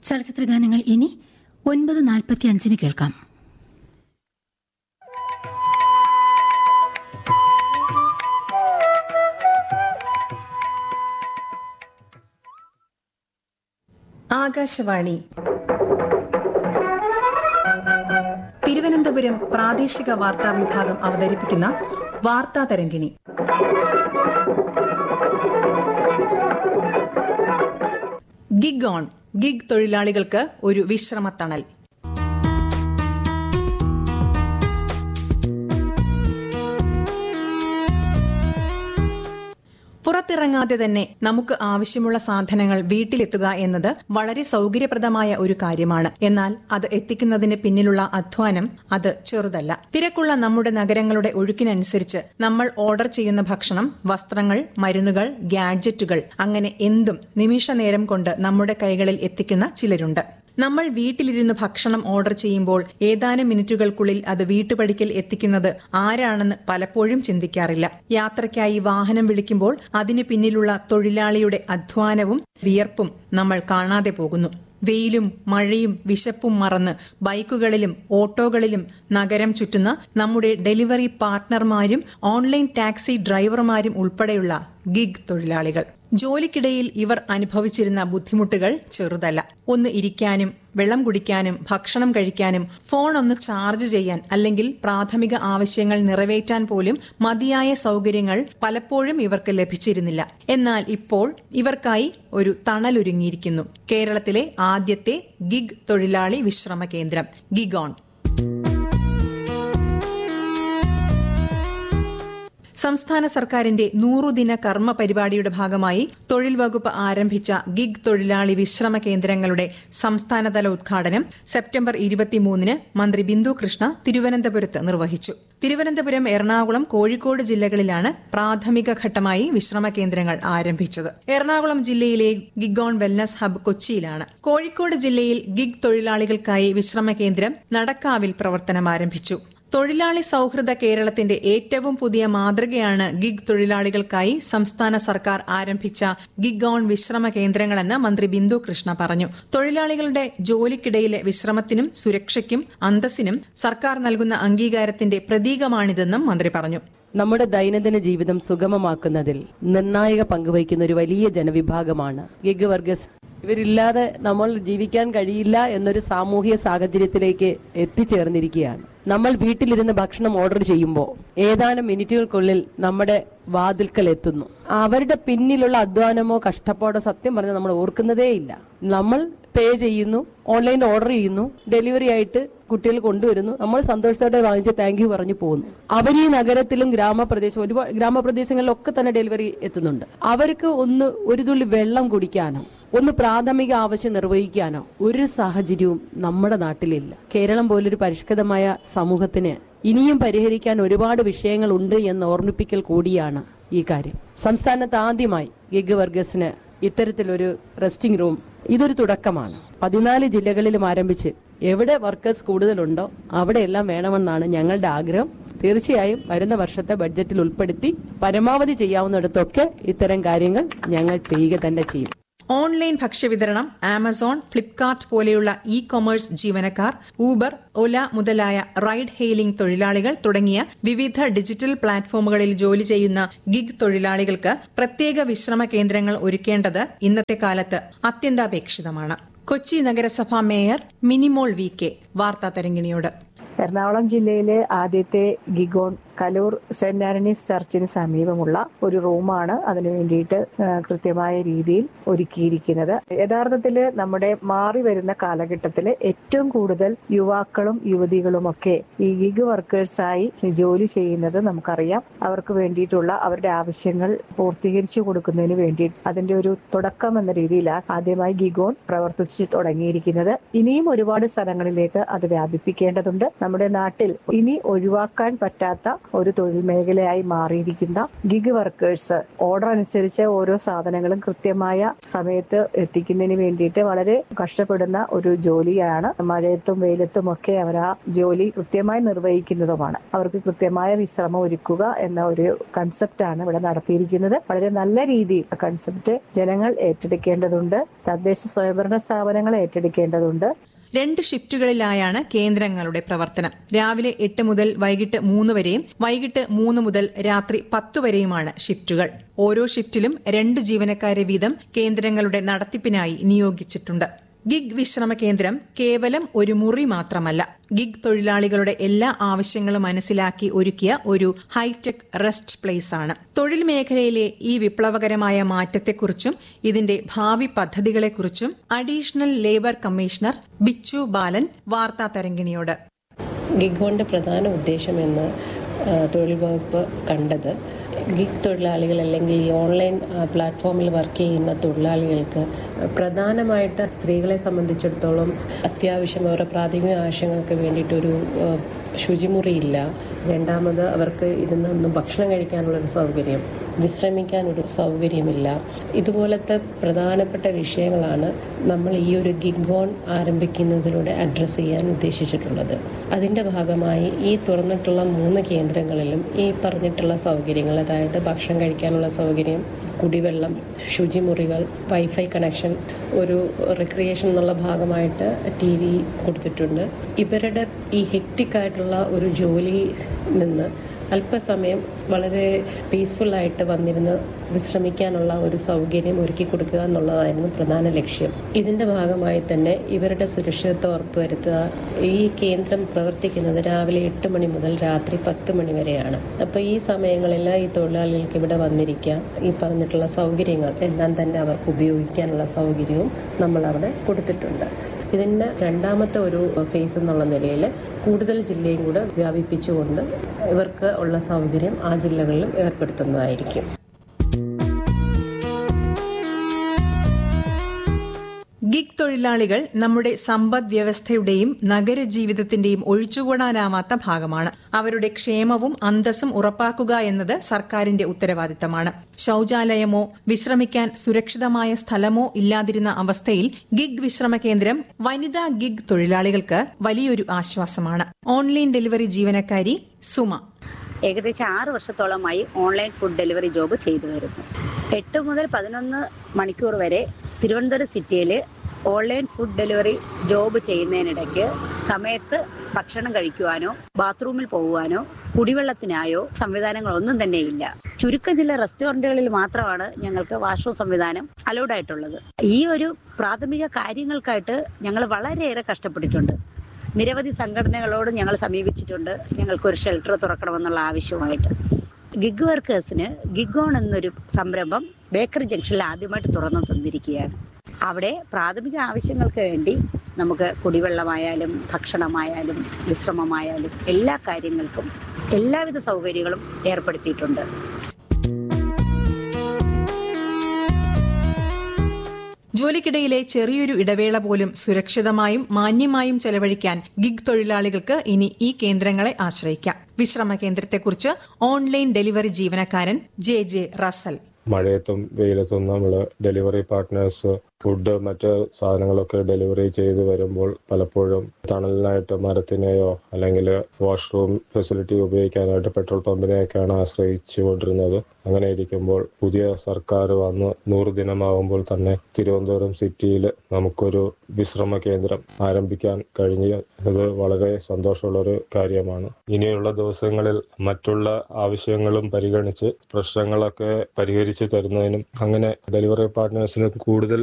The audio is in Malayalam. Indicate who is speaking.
Speaker 1: ചലച്ചിത്ര ഗാനങ്ങൾ ഇനി ഒൻപത് നാൽപ്പത്തി അഞ്ചിന് കേൾക്കാം
Speaker 2: ആകാശവാണി തിരുവനന്തപുരം പ്രാദേശിക വാർത്താ വിഭാഗം അവതരിപ്പിക്കുന്ന വാർത്താ തരംഗിണി ഗിഗ് ഓൺ ഗിഗ് തൊഴിലാളികൾക്ക് ഒരു വിശ്രമത്തണൽ പുറത്തിറങ്ങാതെ തന്നെ നമുക്ക് ആവശ്യമുള്ള സാധനങ്ങൾ വീട്ടിലെത്തുക എന്നത് വളരെ സൗകര്യപ്രദമായ ഒരു കാര്യമാണ് എന്നാൽ അത് എത്തിക്കുന്നതിന് പിന്നിലുള്ള അധ്വാനം അത് ചെറുതല്ല തിരക്കുള്ള നമ്മുടെ നഗരങ്ങളുടെ ഒഴുക്കിനനുസരിച്ച് നമ്മൾ ഓർഡർ ചെയ്യുന്ന ഭക്ഷണം വസ്ത്രങ്ങൾ മരുന്നുകൾ ഗാഡ്ജറ്റുകൾ അങ്ങനെ എന്തും നിമിഷ നേരം കൊണ്ട് നമ്മുടെ കൈകളിൽ എത്തിക്കുന്ന ചിലരുണ്ട് നമ്മൾ വീട്ടിലിരുന്ന് ഭക്ഷണം ഓർഡർ ചെയ്യുമ്പോൾ ഏതാനും മിനിറ്റുകൾക്കുള്ളിൽ അത് വീട്ടുപടിക്കൽ എത്തിക്കുന്നത് ആരാണെന്ന് പലപ്പോഴും ചിന്തിക്കാറില്ല യാത്രയ്ക്കായി വാഹനം വിളിക്കുമ്പോൾ അതിനു പിന്നിലുള്ള തൊഴിലാളിയുടെ അധ്വാനവും വിയർപ്പും നമ്മൾ കാണാതെ പോകുന്നു വെയിലും മഴയും വിശപ്പും മറന്ന് ബൈക്കുകളിലും ഓട്ടോകളിലും നഗരം ചുറ്റുന്ന നമ്മുടെ ഡെലിവറി പാർട്ട്ണർമാരും ഓൺലൈൻ ടാക്സി ഡ്രൈവർമാരും ഉൾപ്പെടെയുള്ള ഗിഗ് തൊഴിലാളികൾ ജോലിക്കിടയിൽ ഇവർ അനുഭവിച്ചിരുന്ന ബുദ്ധിമുട്ടുകൾ ചെറുതല്ല ഒന്ന് ഇരിക്കാനും വെള്ളം കുടിക്കാനും ഭക്ഷണം കഴിക്കാനും ഫോൺ ഒന്ന് ചാർജ് ചെയ്യാൻ അല്ലെങ്കിൽ പ്രാഥമിക ആവശ്യങ്ങൾ നിറവേറ്റാൻ പോലും മതിയായ സൗകര്യങ്ങൾ പലപ്പോഴും ഇവർക്ക് ലഭിച്ചിരുന്നില്ല എന്നാൽ ഇപ്പോൾ ഇവർക്കായി ഒരു തണലൊരുങ്ങിയിരിക്കുന്നു കേരളത്തിലെ ആദ്യത്തെ ഗിഗ് തൊഴിലാളി വിശ്രമ കേന്ദ്രം ഗിഗോൺ സംസ്ഥാന സർക്കാരിന്റെ നൂറുദിന കർമ്മ പരിപാടിയുടെ ഭാഗമായി തൊഴിൽ വകുപ്പ് ആരംഭിച്ച ഗിഗ് തൊഴിലാളി വിശ്രമ കേന്ദ്രങ്ങളുടെ സംസ്ഥാനതല ഉദ്ഘാടനം സെപ്റ്റംബർ ഇരുപത്തിമൂന്നിന് മന്ത്രി ബിന്ദു കൃഷ്ണ തിരുവനന്തപുരത്ത് നിർവഹിച്ചു തിരുവനന്തപുരം എറണാകുളം കോഴിക്കോട് ജില്ലകളിലാണ് പ്രാഥമിക ഘട്ടമായി വിശ്രമ കേന്ദ്രങ്ങൾ ആരംഭിച്ചത് എറണാകുളം ജില്ലയിലെ ഗിഗോൺ വെൽനസ് ഹബ് കൊച്ചിയിലാണ് കോഴിക്കോട് ജില്ലയിൽ ഗിഗ് തൊഴിലാളികൾക്കായി വിശ്രമ കേന്ദ്രം നടക്കാവിൽ പ്രവർത്തനം ആരംഭിച്ചു തൊഴിലാളി സൌഹൃദ കേരളത്തിന്റെ ഏറ്റവും പുതിയ മാതൃകയാണ് ഗിഗ് തൊഴിലാളികൾക്കായി സംസ്ഥാന സർക്കാർ ആരംഭിച്ച ഗിഗ് ഓൺ വിശ്രമ കേന്ദ്രങ്ങളെന്ന് മന്ത്രി ബിന്ദു കൃഷ്ണ പറഞ്ഞു തൊഴിലാളികളുടെ ജോലിക്കിടയിലെ വിശ്രമത്തിനും സുരക്ഷയ്ക്കും അന്തസ്സിനും സർക്കാർ നൽകുന്ന അംഗീകാരത്തിന്റെ പ്രതീകമാണിതെന്നും മന്ത്രി പറഞ്ഞു
Speaker 3: നമ്മുടെ ദൈനംദിന ജീവിതം സുഗമമാക്കുന്നതിൽ നിർണായക പങ്കുവഹിക്കുന്ന ഒരു വലിയ ജനവിഭാഗമാണ് ഗിഗ് വർഗസ് ഇവരില്ലാതെ നമ്മൾ ജീവിക്കാൻ കഴിയില്ല എന്നൊരു സാമൂഹിക സാഹചര്യത്തിലേക്ക് എത്തിച്ചേർന്നിരിക്കുകയാണ് നമ്മൾ വീട്ടിലിരുന്ന് ഭക്ഷണം ഓർഡർ ചെയ്യുമ്പോൾ ഏതാനും മിനിറ്റുകൾക്കുള്ളിൽ നമ്മുടെ വാതിൽക്കൽ എത്തുന്നു അവരുടെ പിന്നിലുള്ള അധ്വാനമോ കഷ്ടപ്പാടോ സത്യം പറഞ്ഞാൽ നമ്മൾ ഓർക്കുന്നതേ ഇല്ല നമ്മൾ പേ ചെയ്യുന്നു ഓൺലൈൻ ഓർഡർ ചെയ്യുന്നു ഡെലിവറി ആയിട്ട് കുട്ടികൾ കൊണ്ടുവരുന്നു നമ്മൾ സന്തോഷത്തോടെ വാങ്ങിച്ച് താങ്ക് യു പറഞ്ഞു പോകുന്നു അവർ ഈ നഗരത്തിലും ഗ്രാമപ്രദേശം ഒരുപാട് ഗ്രാമപ്രദേശങ്ങളിലൊക്കെ തന്നെ ഡെലിവറി എത്തുന്നുണ്ട് അവർക്ക് ഒന്ന് ഒരു തുള്ളി വെള്ളം കുടിക്കാനോ ഒന്ന് പ്രാഥമിക ആവശ്യം നിർവഹിക്കാനോ ഒരു സാഹചര്യവും നമ്മുടെ നാട്ടിലില്ല കേരളം പോലൊരു പരിഷ്കൃതമായ സമൂഹത്തിന് ഇനിയും പരിഹരിക്കാൻ ഒരുപാട് വിഷയങ്ങൾ ഉണ്ട് എന്ന് ഓർമ്മിപ്പിക്കൽ കൂടിയാണ് ഈ കാര്യം സംസ്ഥാനത്ത് ആദ്യമായി ഗിഗ് വർഗസിന് ഇത്തരത്തിലൊരു റെസ്റ്റിംഗ് റൂം ഇതൊരു തുടക്കമാണ് പതിനാല് ജില്ലകളിലും ആരംഭിച്ച് എവിടെ വർക്കേഴ്സ് കൂടുതലുണ്ടോ അവിടെയെല്ലാം വേണമെന്നാണ് ഞങ്ങളുടെ ആഗ്രഹം തീർച്ചയായും വരുന്ന വർഷത്തെ ബഡ്ജറ്റിൽ ഉൾപ്പെടുത്തി പരമാവധി ചെയ്യാവുന്നിടത്തൊക്കെ ഇത്തരം കാര്യങ്ങൾ ഞങ്ങൾ ചെയ്യുക തന്നെ ചെയ്യും
Speaker 2: ഓൺലൈൻ ഭക്ഷ്യവിതരണം ആമസോൺ ഫ്ലിപ്കാർട്ട് പോലെയുള്ള ഇ കൊമേഴ്സ് ജീവനക്കാർ ഊബർ ഒല മുതലായ റൈഡ് ഹെയിലിംഗ് തൊഴിലാളികൾ തുടങ്ങിയ വിവിധ ഡിജിറ്റൽ പ്ലാറ്റ്ഫോമുകളിൽ ജോലി ചെയ്യുന്ന ഗിഗ് തൊഴിലാളികൾക്ക് പ്രത്യേക വിശ്രമ കേന്ദ്രങ്ങൾ ഒരുക്കേണ്ടത് ഇന്നത്തെ കാലത്ത് അത്യന്താപേക്ഷിതമാണ് കൊച്ചി നഗരസഭാ മേയർ മിനിമോൾ വി കെ വാർത്താ തരംഗിണിയോട്
Speaker 4: എറണാകുളം ജില്ലയിലെ ആദ്യത്തെ ഗിഗോൺ കലൂർ സെന്റ് ആന്റണീസ് ചർച്ചിന് സമീപമുള്ള ഒരു റൂമാണ് അതിനു വേണ്ടിയിട്ട് ആ, കൃത്യമായ രീതിയിൽ ഒരുക്കിയിരിക്കുന്നത് യഥാർത്ഥത്തിൽ നമ്മുടെ മാറി വരുന്ന കാലഘട്ടത്തിൽ ഏറ്റവും കൂടുതൽ യുവാക്കളും യുവതികളും ഒക്കെ ഈ ഗിഗ് വർക്കേഴ്സായി ജോലി ചെയ്യുന്നത് നമുക്കറിയാം അവർക്ക് വേണ്ടിയിട്ടുള്ള അവരുടെ ആവശ്യങ്ങൾ പൂർത്തീകരിച്ചു കൊടുക്കുന്നതിന് വേണ്ടി അതിന്റെ ഒരു തുടക്കം എന്ന രീതിയിലാണ് ആദ്യമായി ഗിഗോൺ പ്രവർത്തിച്ചു തുടങ്ങിയിരിക്കുന്നത് ഇനിയും ഒരുപാട് സ്ഥലങ്ങളിലേക്ക് അത് വ്യാപിപ്പിക്കേണ്ടതുണ്ട് നമ്മുടെ നാട്ടിൽ ഇനി ഒഴിവാക്കാൻ പറ്റാത്ത ഒരു തൊഴിൽ മേഖലയായി മാറിയിരിക്കുന്ന ഗിഗ് വർക്കേഴ്സ് ഓർഡർ അനുസരിച്ച് ഓരോ സാധനങ്ങളും കൃത്യമായ സമയത്ത് എത്തിക്കുന്നതിന് വേണ്ടിയിട്ട് വളരെ കഷ്ടപ്പെടുന്ന ഒരു ജോലിയാണ് മഴയത്തും വെയിലത്തും ഒക്കെ അവർ ആ ജോലി കൃത്യമായി നിർവഹിക്കുന്നതുമാണ് അവർക്ക് കൃത്യമായ വിശ്രമം ഒരുക്കുക എന്ന ഒരു കൺസെപ്റ്റാണ് ഇവിടെ നടത്തിയിരിക്കുന്നത് വളരെ നല്ല രീതിയിൽ കൺസെപ്റ്റ് ജനങ്ങൾ ഏറ്റെടുക്കേണ്ടതുണ്ട് തദ്ദേശ സ്വയംഭരണ സ്ഥാപനങ്ങൾ ഏറ്റെടുക്കേണ്ടതുണ്ട്
Speaker 2: രണ്ട് ഷിഫ്റ്റുകളിലായാണ് കേന്ദ്രങ്ങളുടെ പ്രവർത്തനം രാവിലെ എട്ട് മുതൽ വൈകിട്ട് മൂന്ന് വരെയും വൈകിട്ട് മൂന്ന് മുതൽ രാത്രി പത്ത് വരെയുമാണ് ഷിഫ്റ്റുകൾ ഓരോ ഷിഫ്റ്റിലും രണ്ട് ജീവനക്കാരെ വീതം കേന്ദ്രങ്ങളുടെ നടത്തിപ്പിനായി നിയോഗിച്ചിട്ടുണ്ട് ഗിഗ് വിശ്രമ കേന്ദ്രം കേവലം ഒരു മുറി മാത്രമല്ല ഗിഗ് തൊഴിലാളികളുടെ എല്ലാ ആവശ്യങ്ങളും മനസ്സിലാക്കി ഒരുക്കിയ ഒരു ഹൈടെക് റെസ്റ്റ് പ്ലേസ് ആണ് തൊഴിൽ മേഖലയിലെ ഈ വിപ്ലവകരമായ മാറ്റത്തെക്കുറിച്ചും ഇതിന്റെ ഭാവി പദ്ധതികളെക്കുറിച്ചും additional labour commissioner Bichu Balan വാർത്താ തരംഗിണിയോട്
Speaker 3: ഗിഗോന്റെ പ്രധാന ഉദ്ദേശമെന്ന് ആ, തൊഴിൽ വകുപ്പ് കണ്ടത് ഗിഗ് തൊഴിലാളികൾ അല്ലെങ്കിൽ ഈ ഓൺലൈൻ ആ, പ്ലാറ്റ്ഫോമിൽ വർക്ക് ചെയ്യുന്ന തൊഴിലാളികൾക്ക് പ്രധാനമായിട്ട് സ്ത്രീകളെ സംബന്ധിച്ചിടത്തോളം അത്യാവശ്യം അവരുടെ പ്രാഥമിക ആവശ്യങ്ങൾക്ക് വേണ്ടിയിട്ടൊരു ആ, ശുചിമുറിയില്ല രണ്ടാമത് അവർക്ക് ഇരുന്നൊന്ന് ഭക്ഷണം കഴിക്കാനുള്ളൊരു സൗകര്യം വിശ്രമിക്കാനൊരു സൗകര്യമില്ല ഇതുപോലത്തെ പ്രധാനപ്പെട്ട വിഷയങ്ങളാണ് നമ്മൾ ഈ ഒരു ഗിഗോൺ ആരംഭിക്കുന്നതിലൂടെ അഡ്രസ്സ് ചെയ്യാൻ ഉദ്ദേശിച്ചിട്ടുള്ളത് അതിൻ്റെ ഭാഗമായി ഈ തുറന്നിട്ടുള്ള മൂന്ന് കേന്ദ്രങ്ങളിലും ഈ പറഞ്ഞിട്ടുള്ള സൗകര്യങ്ങൾ അതായത് ഭക്ഷണം കഴിക്കാനുള്ള സൗകര്യം കുടിവെള്ളം ശുചിമുറികൾ വൈഫൈ കണക്ഷൻ ഒരു റിക്രിയേഷൻ എന്നുള്ള ഭാഗമായിട്ട് ടി വി കൊടുത്തിട്ടുണ്ട് ഇവരുടെ ഈ ഹെക്റ്റിക് ആയിട്ടുള്ള ഒരു ജോലി നിന്ന് അല്പസമയം വളരെ പീസ്ഫുൾ ആയിട്ട് വന്നിരുന്ന് വിശ്രമിക്കാനുള്ള ഒരു സൗകര്യം ഒരുക്കി കൊടുക്കുക എന്നുള്ളതായിരുന്നു പ്രധാന ലക്ഷ്യം ഇതിന്റെ ഭാഗമായി തന്നെ ഇവരുടെ സുരക്ഷിതത്വം ഉറപ്പുവരുത്തുക ഈ കേന്ദ്രം പ്രവർത്തിക്കുന്നത് രാവിലെ എട്ട് മണി മുതൽ രാത്രി പത്ത് മണി വരെയാണ് അപ്പോൾ ഈ സമയങ്ങളിൽ ഈ തൊഴിലാളികൾക്ക് ഇവിടെ വന്നിരിക്കാം ഈ പറഞ്ഞിട്ടുള്ള സൗകര്യങ്ങൾ എല്ലാം തന്നെ അവർക്ക് ഉപയോഗിക്കാനുള്ള സൗകര്യവും നമ്മൾ അവിടെ കൊടുത്തിട്ടുണ്ട് ഇതിന് രണ്ടാമത്തെ ഒരു ഫേസ് എന്നുള്ള നിലയിൽ കൂടുതൽ ജില്ലയും കൂടെ വ്യാപിപ്പിച്ചുകൊണ്ട് ഇവർക്ക് ഉള്ള സൗകര്യം ആ ജില്ലകളിലും ഏർപ്പെടുത്തുന്നതായിരിക്കും
Speaker 2: ഗിഗ് തൊഴിലാളികൾ നമ്മുടെ സമ്പദ് വ്യവസ്ഥയുടെയും നഗര ജീവിതത്തിന്റെയും ഒഴിച്ചുകൂടാനാവാത്ത ഭാഗമാണ് അവരുടെ ക്ഷേമവും അന്തസ്സും ഉറപ്പാക്കുക എന്നത് സർക്കാരിന്റെ ഉത്തരവാദിത്തമാണ് ശൌചാലയമോ വിശ്രമിക്കാൻ സുരക്ഷിതമായ സ്ഥലമോ ഇല്ലാതിരുന്ന അവസ്ഥയിൽ ഗിഗ് വിശ്രമ കേന്ദ്രം വനിതാ ഗിഗ് തൊഴിലാളികൾക്ക് വലിയൊരു ആശ്വാസമാണ് ഓൺലൈൻ ഡെലിവറി ജീവനക്കാരി സുമ
Speaker 5: ഏകദേശം ആറ് വർഷത്തോളമായി ഓൺലൈൻ ഫുഡ് ഡെലിവറി ജോബ് ചെയ്തു വരുന്നു എട്ട് മുതൽ പതിനൊന്ന് മണിക്കൂർ വരെ തിരുവനന്തപുരം സിറ്റിയിൽ ഓൺലൈൻ ഫുഡ് ഡെലിവറി ജോബ് ചെയ്യുന്നതിനിടയ്ക്ക് സമയത്ത് ഭക്ഷണം കഴിക്കുവാനോ ബാത്റൂമിൽ പോകുവാനോ കുടിവെള്ളത്തിനായോ സംവിധാനങ്ങളൊന്നും തന്നെ ഇല്ല ചുരുക്കം ചില റെസ്റ്റോറന്റുകളിൽ മാത്രമാണ് ഞങ്ങൾക്ക് വാഷ്റൂം സംവിധാനം അലൗഡ് ആയിട്ടുള്ളത് ഈ ഒരു പ്രാഥമിക കാര്യങ്ങൾക്കായിട്ട് ഞങ്ങൾ വളരെയേറെ കഷ്ടപ്പെട്ടിട്ടുണ്ട് നിരവധി സംഘടനകളോട് ഞങ്ങൾ സമീപിച്ചിട്ടുണ്ട് ഞങ്ങൾക്കൊരു ഷെൽട്ടർ തുറക്കണമെന്നുള്ള ആവശ്യമായിട്ട് ഗിഗ് വർക്കേഴ്സിന് ഗിഗോൺ എന്നൊരു സംരംഭം ബേക്കറി ജംഗ്ഷനിൽ ആദ്യമായിട്ട് തുറന്നു തന്നിരിക്കുകയാണ് അവിടെ പ്രാഥമിക ആവശ്യങ്ങൾക്ക് വേണ്ടി നമുക്ക് കുടിവെള്ളമായാലും ഭക്ഷണമായാലും വിശ്രമമായാലും എല്ലാ കാര്യങ്ങൾക്കും എല്ലാവിധ സൗകര്യങ്ങളും ഏർപ്പെടുത്തിയിട്ടുണ്ട്
Speaker 2: ജോലിക്കിടയിലെ ചെറിയൊരു ഇടവേള പോലും സുരക്ഷിതമായും മാന്യമായും ചെലവഴിക്കാൻ ഗിഗ് തൊഴിലാളികൾക്ക് ഇനി ഈ കേന്ദ്രങ്ങളെ ആശ്രയിക്കാം വിശ്രമ കേന്ദ്രത്തെക്കുറിച്ച് ഓൺലൈൻ ഡെലിവറി ജീവനക്കാരൻ ജെ ജെ റസൽ
Speaker 6: മഴയത്തും വെയിലത്തും നമ്മൾ ഡെലിവറി പാർട്ട്നേഴ്സ് ഫുഡ് മറ്റ് സാധനങ്ങളൊക്കെ ഡെലിവറി ചെയ്ത് വരുമ്പോൾ പലപ്പോഴും തണലിനായിട്ട് മരത്തിനെയോ അല്ലെങ്കിൽ വാഷ്റൂം ഫെസിലിറ്റി ഉപയോഗിക്കാനായിട്ട് പെട്രോൾ പമ്പിനെയൊക്കെയാണ് ആശ്രയിച്ചു കൊണ്ടിരുന്നത് അങ്ങനെ ഇരിക്കുമ്പോൾ പുതിയ സർക്കാർ വന്ന് നൂറ് ദിനമാകുമ്പോൾ തന്നെ തിരുവനന്തപുരം സിറ്റിയിൽ നമുക്കൊരു വിശ്രമ കേന്ദ്രം ആരംഭിക്കാൻ കഴിഞ്ഞത് വളരെ സന്തോഷമുള്ള ഒരു കാര്യമാണ് ഇനിയുള്ള ദിവസങ്ങളിൽ മറ്റുള്ള ആവശ്യങ്ങളും പരിഗണിച്ച് പ്രശ്നങ്ങളൊക്കെ പരിഹരിച്ചു തരുന്നതിനും അങ്ങനെ ഡെലിവറി പാർട്ട്നേഴ്സിന് കൂടുതൽ